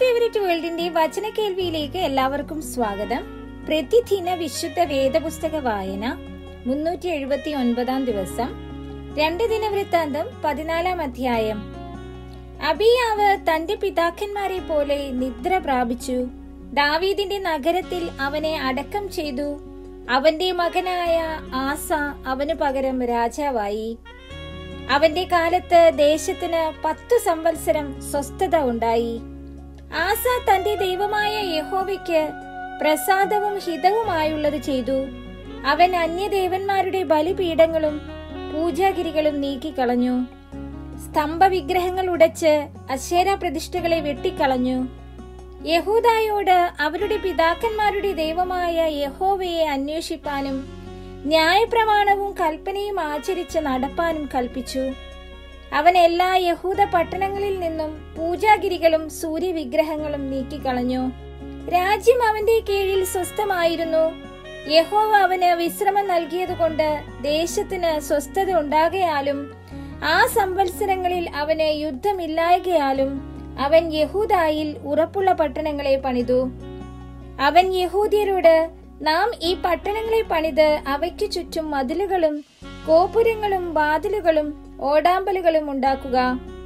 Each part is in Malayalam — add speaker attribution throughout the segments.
Speaker 1: ഫേവറേറ്റ് വേൾഡിന്റെ വചന കേൾവിയിലേക്ക് എല്ലാവർക്കും സ്വാഗതം പ്രതിദിന വിശുദ്ധ വേദപുസ്തക വായന മുന്നൂറ്റി എഴുപത്തി ഒൻപതാം ദിവസം രണ്ട് ദിനവൃത്താന്തം പതിനാലാം അധ്യായം അബിയാവ് തന്റെ പിതാക്കന്മാരെ പോലെ നിദ്ര പ്രാപിച്ചു ദാവീദിന്റെ നഗരത്തിൽ അവനെ അടക്കം ചെയ്തു അവന്റെ മകനായ ആസ അവനു പകരം രാജാവായി അവന്റെ കാലത്ത് ദേശത്തിന് പത്തു സംവത്സരം സ്വസ്ഥത ഉണ്ടായി ആസ തന്റെ ദൈവമായ യഹോവയ്ക്ക് പ്രസാദവും ഹിതവുമായുള്ളത് ചെയ്തു അവൻ അന്യദേവന്മാരുടെ ബലിപീഠങ്ങളും പൂജാഗിരികളും നീക്കിക്കളഞ്ഞു സ്തംഭ വിഗ്രഹങ്ങൾ ഉടച്ച് അശേര പ്രതിഷ്ഠകളെ വെട്ടിക്കളഞ്ഞു യഹൂദായോട് അവരുടെ പിതാക്കന്മാരുടെ ദൈവമായ യഹോവയെ അന്വേഷിപ്പാനും ന്യായപ്രമാണവും കൽപ്പനയും ആചരിച്ച് നടപ്പാനും കൽപ്പിച്ചു അവൻ എല്ലാ യഹൂദ പട്ടണങ്ങളിൽ നിന്നും പൂജാഗിരികളും സൂര്യവിഗ്രഹങ്ങളും നീക്കിക്കളഞ്ഞു രാജ്യം അവന്റെ കീഴിൽ സ്വസ്ഥമായിരുന്നു യഹോവ അവന് വിശ്രമം നൽകിയതുകൊണ്ട് ദേശത്തിന് സ്വസ്ഥത ഉണ്ടാകയാലും ആ സംവത്സരങ്ങളിൽ അവന് യുദ്ധമില്ലായകയാലും അവൻ യഹൂദായിൽ ഉറപ്പുള്ള പട്ടണങ്ങളെ പണിതു അവൻ യഹൂദ്യരോട് നാം ഈ പട്ടണങ്ങളെ പണിത് അവയ്ക്കു ചുറ്റും മതിലുകളും ഗോപുരങ്ങളും വാതിലുകളും ഓടാമ്പലുകളും ഉണ്ടാക്കുക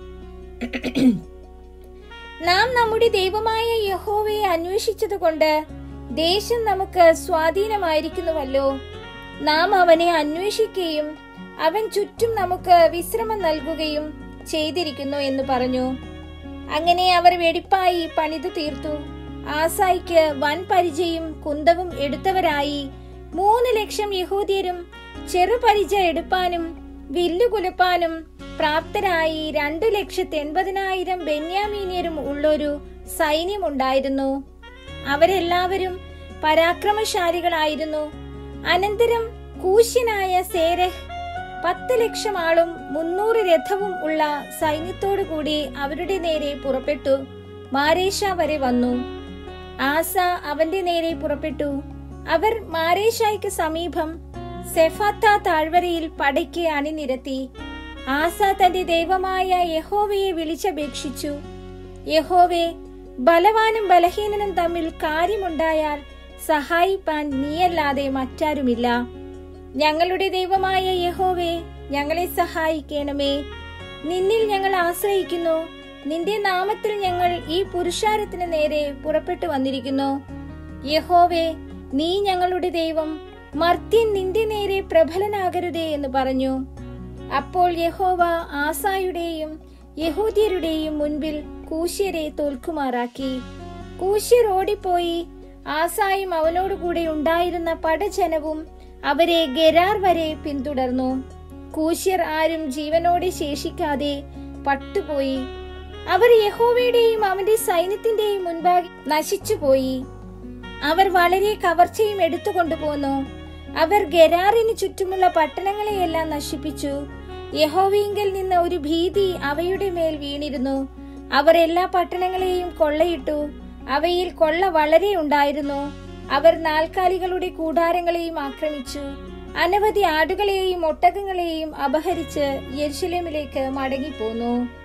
Speaker 1: നാം നമ്മുടെ ദൈവമായ യഹോവയെ അന്വേഷിച്ചതുകൊണ്ട് ദേശം നമുക്ക് സ്വാധീനമായിരിക്കുന്നുവല്ലോ നാം അവനെ അന്വേഷിക്കുകയും അവൻ ചുറ്റും നമുക്ക് വിശ്രമം നൽകുകയും ചെയ്തിരിക്കുന്നു എന്ന് പറഞ്ഞു അങ്ങനെ അവർ വെടിപ്പായി പണിതു തീർത്തു ആസായിക്ക് വൻ പരിചയും കുന്തവും എടുത്തവരായി മൂന്ന് ലക്ഷം യഹൂദ്യരും ചെറുപരിച എടുപ്പാനും വില്ലു കുലുപ്പാനും പ്രാപ്തരായി രണ്ടു ലക്ഷത്തി എൺപതിനായിരം ബെന്യാമീനിയരും ഉള്ളൊരു സൈന്യമുണ്ടായിരുന്നു അവരെല്ലാവരും പരാക്രമശാലികളായിരുന്നു അനന്തരം കൂശ്യനായ സേരഹ് പത്ത് ലക്ഷം ആളും മുന്നൂറ് രഥവും ഉള്ള സൈന്യത്തോടു കൂടി അവരുടെ നേരെ പുറപ്പെട്ടു മാരേഷ വരെ വന്നു ആസ അവന്റെ നേരെ പുറപ്പെട്ടു അവർ മാരേഷായ്ക്ക് സമീപം സെഫാത്ത താഴ്വരയിൽ പടയ്ക്ക് അണിനിരത്തി ആസ തന്റെ ദൈവമായ യഹോവയെ വിളിച്ചപേക്ഷിച്ചു യഹോവേ ബലവാനും ബലഹീനനും തമ്മിൽ കാര്യമുണ്ടായാൽ സഹായിപ്പാൻ നീയല്ലാതെ മറ്റാരുമില്ല ഞങ്ങളുടെ ദൈവമായ യഹോവേ ഞങ്ങളെ സഹായിക്കണമേ നിന്നിൽ ഞങ്ങൾ ആശ്രയിക്കുന്നു നിന്റെ നാമത്തിൽ ഞങ്ങൾ ഈ പുരുഷാരത്തിന് നേരെ പുറപ്പെട്ടു വന്നിരിക്കുന്നു യഹോവേ നീ ഞങ്ങളുടെ ദൈവം മർത്യൻ നിന്റെ നേരെ പ്രബലനാകരുതേ എന്ന് പറഞ്ഞു അപ്പോൾ യഹോവ ആസായുടെയും യഹൂദ്യരുടെയും മുൻപിൽ കൂശ്യരെ തോൽക്കുമാറാക്കി കൂശ്യർ ഓടിപ്പോയി ആസായും അവനോടുകൂടെ ഉണ്ടായിരുന്ന പടജനവും അവരെ ഗരാർ വരെ പിന്തുടർന്നു കൂശ്യർ ആരും ജീവനോടെ ശേഷിക്കാതെ പട്ടുപോയി അവർ യഹോവയുടെയും അവന്റെ സൈന്യത്തിന്റെയും മുൻപാകെ നശിച്ചുപോയി അവർ വളരെ കവർച്ചയും എടുത്തുകൊണ്ടുപോന്നു അവർ ഗരാറിന് ചുറ്റുമുള്ള പട്ടണങ്ങളെയെല്ലാം നശിപ്പിച്ചു യഹോവയിങ്കൽ നിന്ന് ഒരു ഭീതി അവയുടെ മേൽ വീണിരുന്നു അവർ എല്ലാ പട്ടണങ്ങളെയും കൊള്ളയിട്ടു അവയിൽ കൊള്ള വളരെ ഉണ്ടായിരുന്നു അവർ നാൽക്കാലികളുടെ കൂടാരങ്ങളെയും ആക്രമിച്ചു അനവധി ആടുകളെയും ഒട്ടകങ്ങളെയും അപഹരിച്ച് യെരുശലേമിലേക്ക് മടങ്ങിപ്പോന്നു